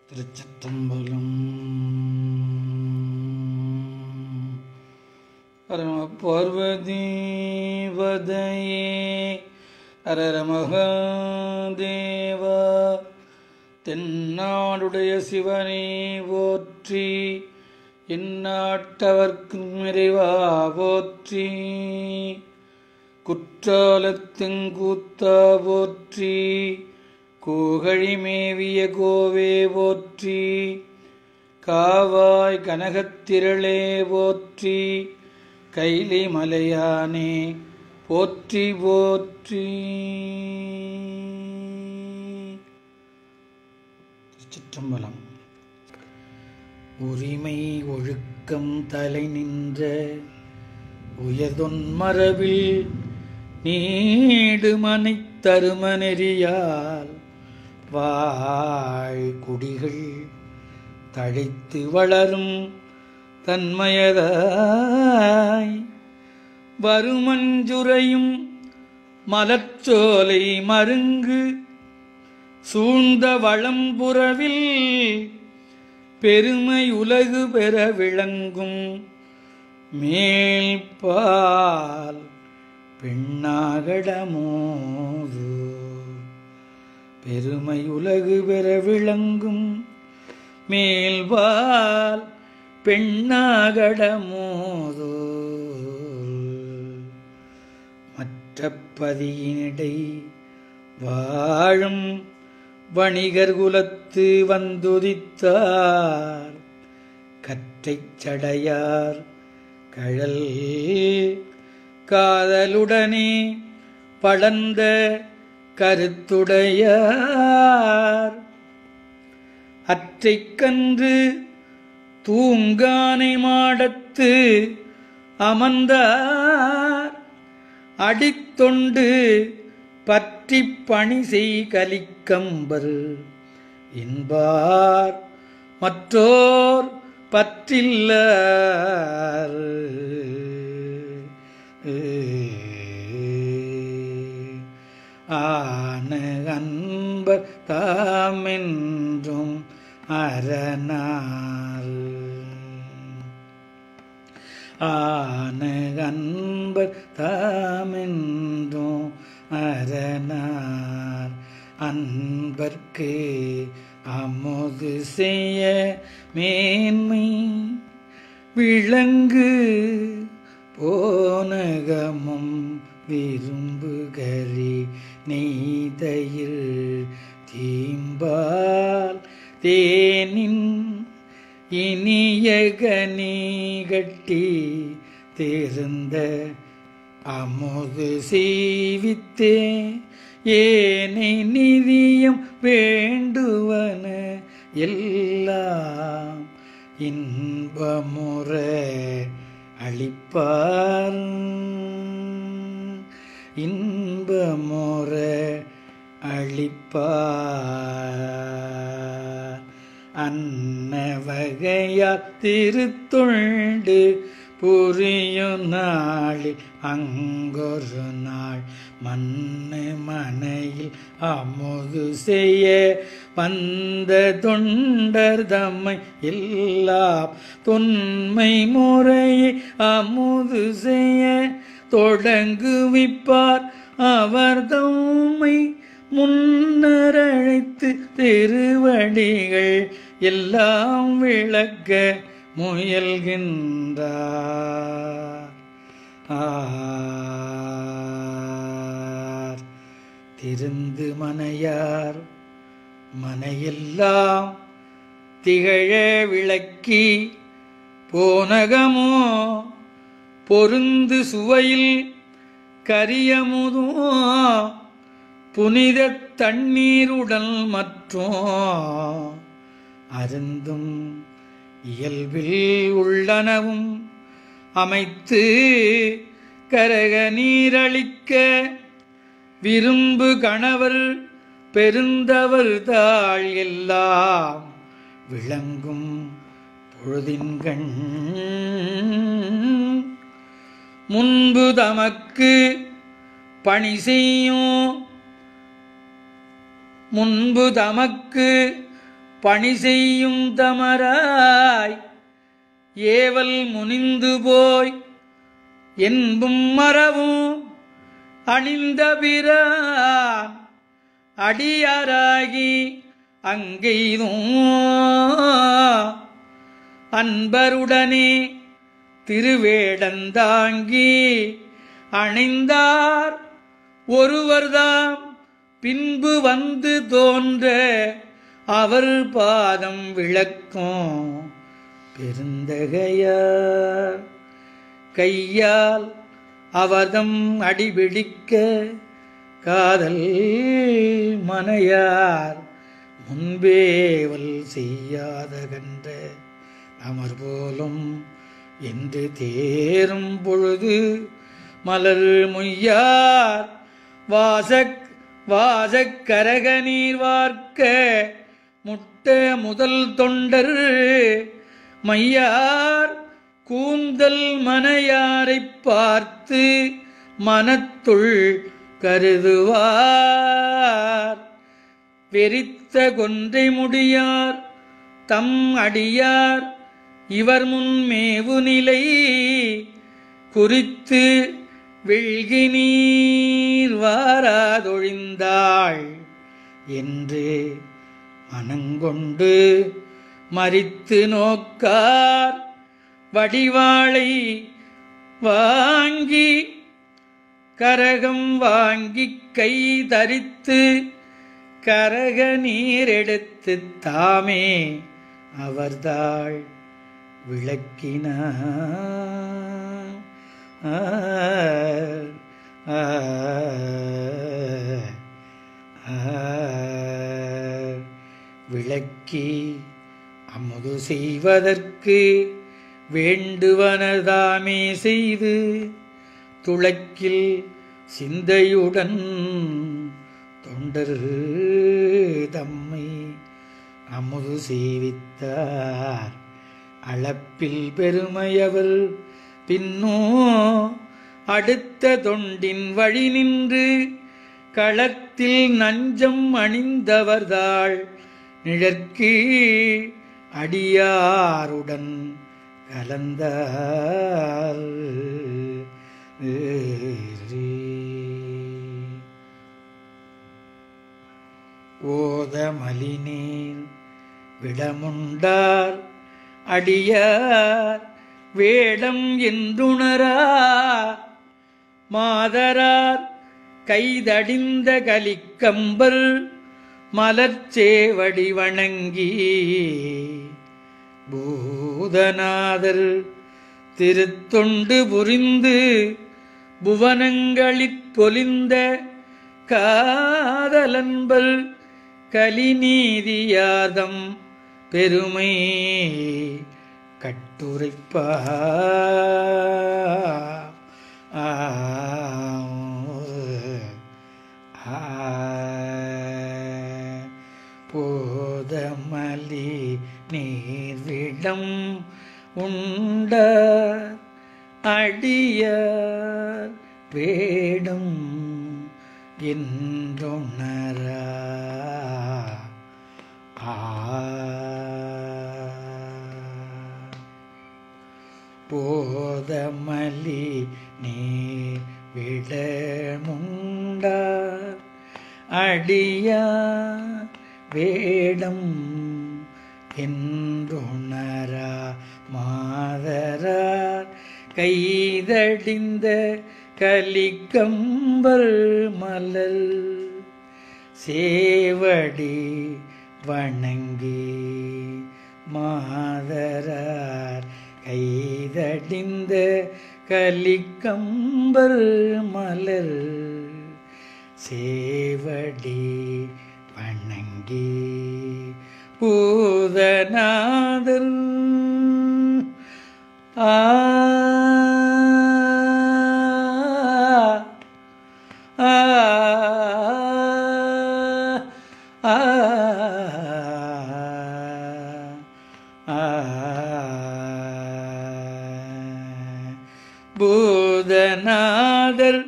திருச்சிற்றம்பலம் பரம பார்வதி வதையே அரர மகாதேவா தென்னாடுடைய சிவனே போற்றி இந்நாட்டவர்க்கும் நிறைவா போற்றி குற்றாலத்திங்கூத்தா போற்றி கூகழி மேவிய கோவே போற்றி காவாய் கனகத்திரளே போற்றி கைலி மலையானே போற்றி போற்றி திருச்சிற்றம்பலம் உரிமை ஒழுக்கம் தலை நின்ற உயர்தொன்மரபில் நீடுமனை தருமநெறியால் வாழ் குடிகள் தழைத்து வளரும் தன்மயதாய் வருமஞ்சுரையும் மலர்ச்சோலை மருங்கு சூழ்ந்த வளம்புறவில் பெருமை உலகு பெற விளங்கும் மேல்பால் பெண்ணாகடமோது பெருமை உலகு பெற விளங்கும் மேல்பால் பெண்ணாகடமோது மற்ற பதியினிடை வாழும் வணிகர் குலத்து வந்துதித்தார் கற்றைச் சடையார் கழல் காதலுடனே படர்ந்த கருத்துடையார் அற்றைக்கன்று தூங்கானை மாடத்து அமர்ந்தார் அடித்தொண்டு பற்றி பணி செய் கலிக்கம்பர் என்பார் மற்றோர் பற்றில்லார் ஆன அன்பர் தாமென்றும் அரணார் ஆன அன்பர் தாமென்றும் அரணார் அன்பர்க்கு அமுது செய்ய மேன்மை விளங்கு போனகமும் விரும்புகரி நெய்தயிர் தீம்பால் தேனின் இனிய கனி கட்டி தெரிந்த அமுது செய்வித்தே ஏனை நிதியம் வேண்டுவன எல்லாம் இன்பமுற அளிப்பார் இன்பமுற அளிப்பார் அன்ன வகையால் திருத்தொண்டு புரியும் நாளில் அங்கொரு நாள் மண்ணு மனையில் அமுது செய்ய வந்த தொண்டர் தம்மை எல்லா தொன்மை முறையை அமுது செய்ய தொடங்குவிப்பார் அவர் தம்மை முன்னரழைத்து திருவடிகள் எல்லாம் விளக்க முயல்கின்றார் ஆர் திருந்து மனையார் மனையெல்லாம் திகழ விளக்கி போனகமோ பொருந்து சுவையில் கரியமுதோ புனித தண்ணீருடல் மற்றும் அருந்தும் இயல்பில் உள்ளனவும் அமைத்து கரக நீரளிக்க விரும்பு கணவர் பெருந்தவர் தாள் எல்லாம் விளங்கும் பொழுதின்கண் முன்பு தமக்கு பணி செய்யும் முன்பு தமக்கு பணி செய்யும் தமராய் ஏவல் முனிந்து போய் என்பும் மரவும் அணிந்த பிரான் அடியாராகி அங்கெய்தும் அன்பருடனே திருவேடந்தாங்கி அணைந்தார் ஒருவர்தாம் பின்பு வந்து தோன்ற அவர் பாதம் விளக்கும் பெருந்தகையார் கையால் அவதம் அடிபிடிக்க காதல் மனையார் முன்பேவல் செய்யாத கன்ற அமர் போலும் என்று தேரும் பொழுது மலர் முய்யார் வாசக் வாசக் கரக நீர் வார்க்க முட்ட முதல் தொண்டர் மையார் கூந்தல் மனையாரைப் பார்த்து மனத்துள் கருதுவார் வெறித்த கொன்றை முடியார் தம் அடியார் இவர் முன் மேவு நிலை குறித்து வெள்கி நீர் வாராதொழிந்தாள் என்று மனங்கொண்டு மறித்து நோக்கார் வடிவாளை வாங்கி கரகம் வாங்கி கை தரித்து கரக நீர் எடுத்து தாமே அவர்தாள் விளக்கினார் ஆர், ஆர், ஆர். விளக்கி அமுது செய்வதற்கு வேண்டுவனதாமே செய்து துளக்கில் சிந்தையுடன் தொண்டர் தம்மை அமுது செய்வித்தார் அளப்பில் பெருமையவர் பின்னோ அடுத்த தொண்டின் வழி நின்று களத்தில் நஞ்சம் அணிந்தவர்தாள் நிழற்கு அடியாருடன் கலந்தார் ஓதமலினீர் விடமுண்டார் அடியார் வேடம் என்றுணரா மாதரார் கைதடிந்த கலிக்கம்பர் மலர்ச்சேவடி வணங்கி பூதநாதர் திருத்தொண்டு புரிந்து புவனங்களிற் பொலிந்த காதலன்பல் கலிநீதியாதம் பெருமை கட்டுரைப்பா ஆ, ஆ, போதமலி நீர்விடம் உண்ட அடியார் வேடம் என்றுணரா ஆ போதமலி நீ விடமுண்டார் அடியா வேடம் என்றுணரா மாதரார் கைதடிந்த கலிக்கம்பல் மலர் சேவடி வணங்கி மாதரார் கைதடிந்த கலிக்கம்பர் மலர் சேவடி வணங்கி பூதநாதர் ஆ ஆ ஆ ஆ பூதநாதர்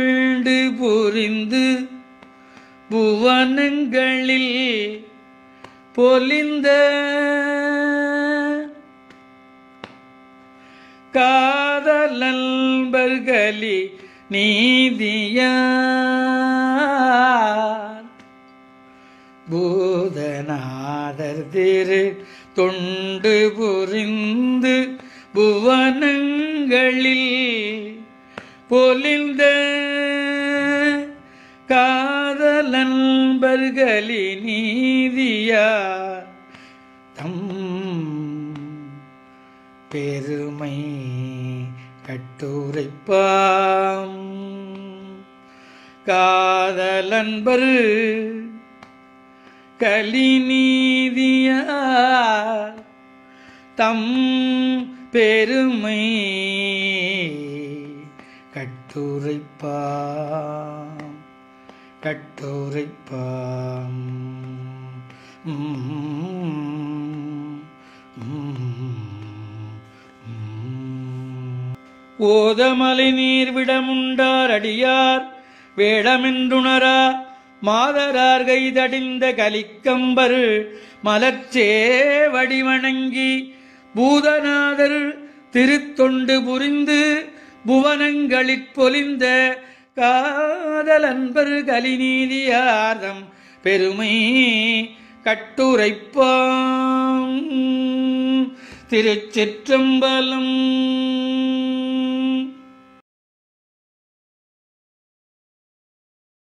திருத்தொண்டு புரிந்து புவனங்களில் பொலிந்த காதலன்பர்களி நீதியார் பூதநாதர் திரு தொண்டு புரிந்து புவனங்களில் பொலிந்த காதலன்பர்களி நீதியார் தம் பெருமை கட்டுரைப்பாம் காதலன்பர் கலிநீதியார் தம் பெருமை கட்டுரைப்பாம் கட்டுரைப்பாம் ஓதமலை நீர் விடமுண்டார் அடியார் வேடமென்றுணரா மாதரார் கைதடிந்த கலிக்கம்பர் மலர்ச்சே வடிவணங்கி பூதநாதர் திருத்தொண்டு புரிந்து புவனங்களிற் பொலிந்த காதலன்பர் கலிநீதியார்தம் பெருமை கட்டுரைப்பாம் திருச்சிற்றம்பலம்